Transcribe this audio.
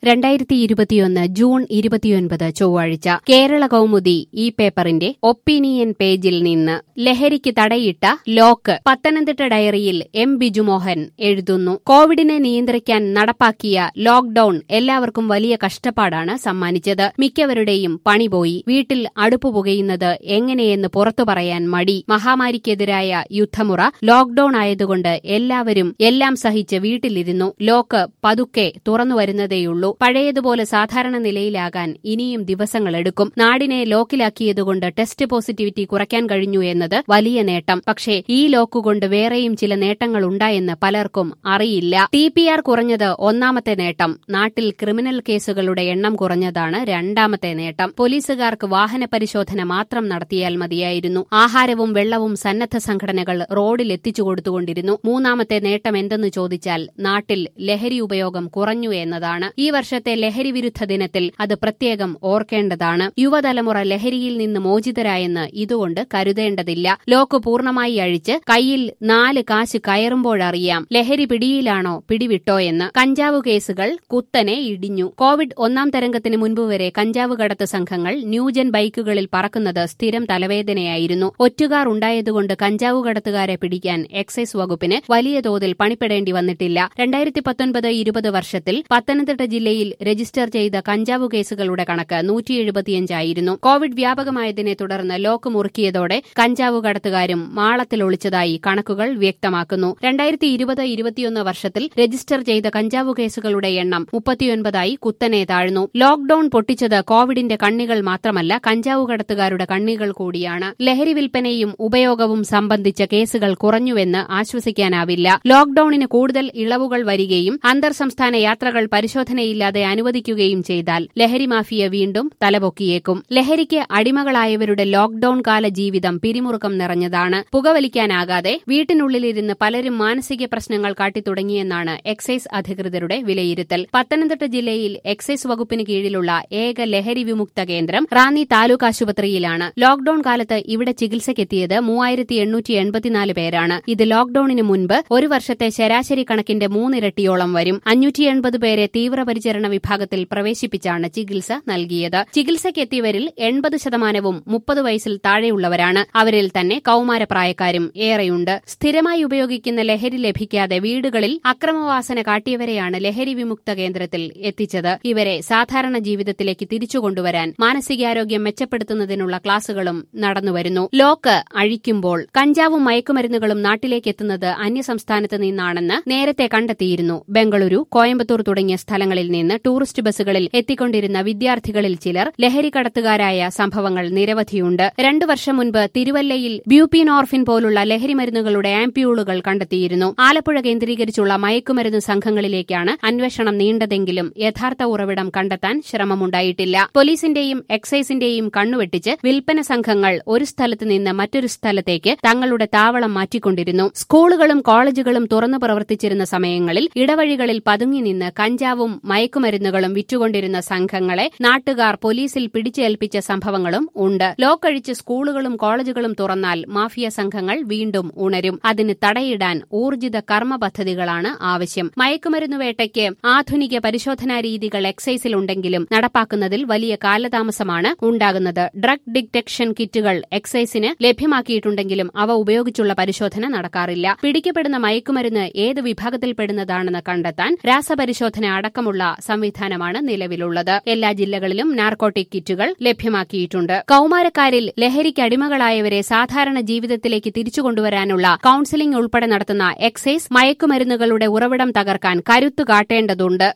രണ്ടായിരത്തി ഇരുപത്തിയൊന്ന് ജൂൺ ഇരുപത്തിയൊൻപത് ചൊവ്വാഴ്ച കേരള കൗമുദി ഈ പേപ്പറിന്റെ ഒപ്പീനിയൻ പേജിൽ നിന്ന് ലഹരിക്ക് തടയിട്ട ലോക്ക് പത്തനംതിട്ട ഡയറിയിൽ എം ബിജുമോഹൻ എഴുതുന്നു കോവിഡിനെ നിയന്ത്രിക്കാൻ നടപ്പാക്കിയ ലോക്ഡൌൺ എല്ലാവർക്കും വലിയ കഷ്ടപ്പാടാണ് സമ്മാനിച്ചത് മിക്കവരുടെയും പണി പോയി വീട്ടിൽ അടുപ്പ് പുകയുന്നത് എങ്ങനെയെന്ന് പുറത്തു പറയാൻ മടി മഹാമാരിക്കെതിരായ യുദ്ധമുറ ലോക്ഡൌൺ ആയതുകൊണ്ട് എല്ലാവരും എല്ലാം സഹിച്ച് വീട്ടിലിരുന്നു ലോക്ക് പതുക്കെ തുറന്നു വരുന്നതേയുള്ളൂ പഴയതുപോലെ സാധാരണ നിലയിലാകാൻ ഇനിയും ദിവസങ്ങളെടുക്കും നാടിനെ ലോക്കിലാക്കിയതുകൊണ്ട് ടെസ്റ്റ് പോസിറ്റിവിറ്റി കുറയ്ക്കാൻ കഴിഞ്ഞു എന്നത് വലിയ നേട്ടം പക്ഷേ ഈ ലോക്കുകൊണ്ട് വേറെയും ചില നേട്ടങ്ങൾ ഉണ്ടായെന്ന് പലർക്കും അറിയില്ല ടി പി ആർ കുറഞ്ഞത് ഒന്നാമത്തെ നേട്ടം നാട്ടിൽ ക്രിമിനൽ കേസുകളുടെ എണ്ണം കുറഞ്ഞതാണ് രണ്ടാമത്തെ നേട്ടം പോലീസുകാർക്ക് വാഹന പരിശോധന മാത്രം നടത്തിയാൽ മതിയായിരുന്നു ആഹാരവും വെള്ളവും സന്നദ്ധ സംഘടനകൾ റോഡിൽ എത്തിച്ചു കൊടുത്തുകൊണ്ടിരുന്നു മൂന്നാമത്തെ നേട്ടം എന്തെന്ന് ചോദിച്ചാൽ നാട്ടിൽ ലഹരി ഉപയോഗം കുറഞ്ഞു എന്നതാണ് ഈ വർഷത്തെ ലഹരി വിരുദ്ധ ദിനത്തിൽ അത് പ്രത്യേകം ഓർക്കേണ്ടതാണ് യുവതലമുറ ലഹരിയിൽ നിന്ന് മോചിതരായെന്ന് ഇതുകൊണ്ട് കരുതേണ്ടതില്ല ലോക്ക് പൂർണ്ണമായി അഴിച്ച് കയ്യിൽ നാല് കാശ് കയറുമ്പോഴറിയാം ലഹരി പിടിയിലാണോ പിടിവിട്ടോ എന്ന് കഞ്ചാവ് കേസുകൾ കുത്തനെ ഇടിഞ്ഞു കോവിഡ് ഒന്നാം തരംഗത്തിന് മുൻപ് വരെ കഞ്ചാവ് കടത്ത് സംഘങ്ങൾ ന്യൂജൻ ബൈക്കുകളിൽ പറക്കുന്നത് സ്ഥിരം തലവേദനയായിരുന്നു ഒറ്റുകാർ ഉണ്ടായതുകൊണ്ട് കഞ്ചാവ് കടത്തുകാരെ പിടിക്കാൻ എക്സൈസ് വകുപ്പിന് വലിയ തോതിൽ പണിപ്പെടേണ്ടി വന്നിട്ടില്ല രണ്ടായിരത്തി പത്തൊൻപത് ഇരുപത് വർഷത്തിൽ പത്തനംതിട്ട ജില്ലയിൽ രജിസ്റ്റർ ചെയ്ത കഞ്ചാവ് കേസുകളുടെ കണക്ക് നൂറ്റി എഴുപത്തിയഞ്ചായിരുന്നു കോവിഡ് വ്യാപകമായതിനെ തുടർന്ന് ലോക്ക് മുറുക്കിയതോടെ കഞ്ചാവ് കടത്തുകാരും മാളത്തിൽ ഒളിച്ചതായി കണക്കുകൾ വ്യക്തമാക്കുന്നു രണ്ടായിരത്തി ഇരുപത് ഇരുപത്തിയൊന്ന് വർഷത്തിൽ രജിസ്റ്റർ ചെയ്ത കഞ്ചാവ് കേസുകളുടെ എണ്ണം മുപ്പത്തിയൊൻപതായി കുത്തനെ താഴ്ന്നു ലോക്ഡൌൺ പൊട്ടിച്ചത് കോവിഡിന്റെ കണ്ണികൾ മാത്രമല്ല കഞ്ചാവ് കടത്തുകാരുടെ കണ്ണികൾ കൂടിയാണ് ലഹരി വിൽപ്പനയും ഉപയോഗവും സംബന്ധിച്ച കേസുകൾ കുറഞ്ഞുവെന്ന് ആശ്വസിക്കാനാവില്ല ലോക്ഡൌണിന് കൂടുതൽ ഇളവുകൾ വരികയും അന്തർ സംസ്ഥാന യാത്രകൾ പരിശോധനയില്ലാതെ അനുവദിക്കുകയും ചെയ്താൽ ലഹരി മാഫിയ വീണ്ടും തലപൊക്കിയേക്കും ലഹരിക്ക് അടിമകളായവരുടെ ലോക്ഡൌൺ കാല ജീവിതം പിരിമുറുക്കം നിറഞ്ഞതാണ് പുകവലിക്കാനാകാതെ വീട്ടിനുള്ളിലിരുന്ന് പലരും മാനസിക പ്രശ്നങ്ങൾ കാട്ടിത്തുടങ്ങിയെന്നാണ് എക്സൈസ് അധികൃതരുടെ വിലയിരുത്തൽ പത്തനംതിട്ട ജില്ലയിൽ എക്സൈസ് വകുപ്പിന് കീഴിലുള്ള ഏക ലഹരി വിമുക്ത കേന്ദ്രം റാന്നി താലൂക്ക് ആശുപത്രിയിലാണ് ലോക്ഡൌൺ കാലത്ത് ഇവിടെ ചികിത്സയ്ക്കെത്തിയത് മൂവായിരത്തി എണ്ണൂറ്റി എൺപത്തിനാല് പേരാണ് ഇത് ലോക്ഡൌണിന് മുൻപ് ഒരു വർഷത്തെ ശരാശരി കണക്കിന്റെ മൂന്നിരട്ടിയോളം വരും അഞ്ഞൂറ്റി എൺപത് പേരെ തീവ്രപരിചരണ വിഭാഗത്തിൽ പ്രവേശിപ്പിച്ചാണ് ചികിത്സ നൽകിയത് ചികിത്സയ്ക്കെത്തിയവരിൽ എൺപത് ശതമാനവും മുപ്പത് വയസ്സിൽ താഴെയുള്ളവരാണ് അവരിൽ തന്നെ കൌമാരപ്രായക്കാരും ഏറെയുണ്ട് സ്ഥിരമായി ഉപയോഗിക്കുന്ന ലഹരി ലഭിക്കാതെ വീടുകളിൽ അക്രമവാസന കാട്ടിയവരെയാണ് ലഹരി വിമുക്ത കേന്ദ്രത്തിൽ എത്തിച്ചത് ഇവരെ സാധാരണ ജീവിതത്തിലേക്ക് തിരിച്ചുകൊണ്ടുവരാൻ മാനസികാരോഗ്യം മെച്ചപ്പെടുത്തുന്നതിനുള്ള ക്ലാസുകളും നടന്നുവരുന്നു ലോക്ക് അഴിക്കുമ്പോൾ കഞ്ചാവും മയക്കുമരുന്നുകളും നാട്ടിലേക്ക് എത്തുന്നത് അന്യസംസ്ഥാനത്ത് നിന്നാണെന്ന് നേരത്തെ കണ്ടെത്തിയിരുന്നു ബംഗളൂരു കോയമ്പത്തൂർ തുടങ്ങിയ സ്ഥലങ്ങളിൽ നിന്ന് ടൂറിസ്റ്റ് ബസ്സുകളിൽ എത്തിക്കൊണ്ടിരുന്ന വിദ്യാർത്ഥികളിൽ ചിലർ ലഹരി കടത്തുകാരായ സംഭവങ്ങൾ നിരവധിയുണ്ട് രണ്ടു വർഷം മുൻപ് തിരുവല്ലയിൽ ബ്യൂപ്പിനോർഫിൻ പോലുള്ള ലഹരി മരുന്നുകളുടെ ആംപ്യൂളുകൾ കണ്ടെത്തിയിരുന്നു ആലപ്പുഴ കേന്ദ്രീകരിച്ചുള്ള മയക്കുമരുന്ന് സംഘങ്ങളിലേക്കാണ് അന്വേഷണം നീണ്ടതെങ്കിലും യഥാർത്ഥ ഉറവിടം കണ്ടെത്താൻ ശ്രമമുണ്ടായിട്ടില്ല പോലീസിന്റെയും എക്സൈസിന്റെയും കണ്ണുവെട്ടിച്ച് വിൽപ്പന സംഘങ്ങൾ ഒരു സ്ഥലത്ത് നിന്ന് മറ്റൊരു സ്ഥലത്തേക്ക് തങ്ങളുടെ താവളം മാറ്റിക്കൊണ്ടിരുന്നു സ്കൂളുകളും കോളേജുകളും തുറന്നു പ്രവർത്തിച്ചിരുന്ന സമയങ്ങളിൽ ഇടവഴികളിൽ പതുങ്ങി നിന്ന് കഞ്ചാവും മയക്കുമരുന്നുകളും വിറ്റുകൊണ്ടിരുന്ന സംഘങ്ങളെ നാട്ടുകാർ പോലീസിൽ പിടിച്ചേൽപ്പിച്ച സംഭവങ്ങളും ഉണ്ട് ലോക്കഴിച്ച് സ്കൂളുകളും കോളേജുകളും തുറന്നാൽ മാഫിയ സംഘങ്ങൾ വീണ്ടും ഉണരും അതിന് തടയിടാൻ ഊർജിത കർമ്മ പദ്ധതികളാണ് ആവശ്യം മയക്കുമരുന്ന് വേട്ടയ്ക്ക് ആധുനിക പരിശോധനാ രീതികൾ എക്സൈസിലുണ്ടെങ്കിലും നടപ്പാക്കുന്നതിൽ വലിയ കാലതാമസമാണ് ഉണ്ടാകുന്നത് ഡ്രഗ് ഡിറ്റക്ഷൻ കിറ്റുകൾ എക്സൈസിന് ലഭ്യമാക്കിയിട്ടുണ്ടെങ്കിലും അവ ഉപയോഗിച്ചുള്ള പരിശോധന നടക്കാറില്ല പിടിക്കപ്പെടുന്ന മയക്കുമരുന്ന് ഏത് വിഭാഗത്തിൽപ്പെടുന്നതാണെന്ന് കണ്ടെത്താൻ രാസപരിശോധന അടക്കമുള്ള സംവിധാനമാണ് നിലവിലുള്ളത് എല്ലാ ജില്ലകളിലും നാർക്കോട്ടിക് കിറ്റുകൾ ലഭ്യമാക്കിയിട്ടുണ്ട് കൌമാരക്കാരിൽ ലഹരിക്ക് അടിമകളായവരെ സാധാരണ ജീവിതത്തിലേക്ക് തിരിച്ചുകൊണ്ടുവരാനുള്ള കൌൺസിലിംഗ് ഉൾപ്പെടെ നടത്തുന്ന എക്സൈസ് മയക്കുമരുന്നുകളുടെ ഉറവിടം തകർക്കാൻ കരുത്തു കാട്ടേണ്ടതുണ്ട്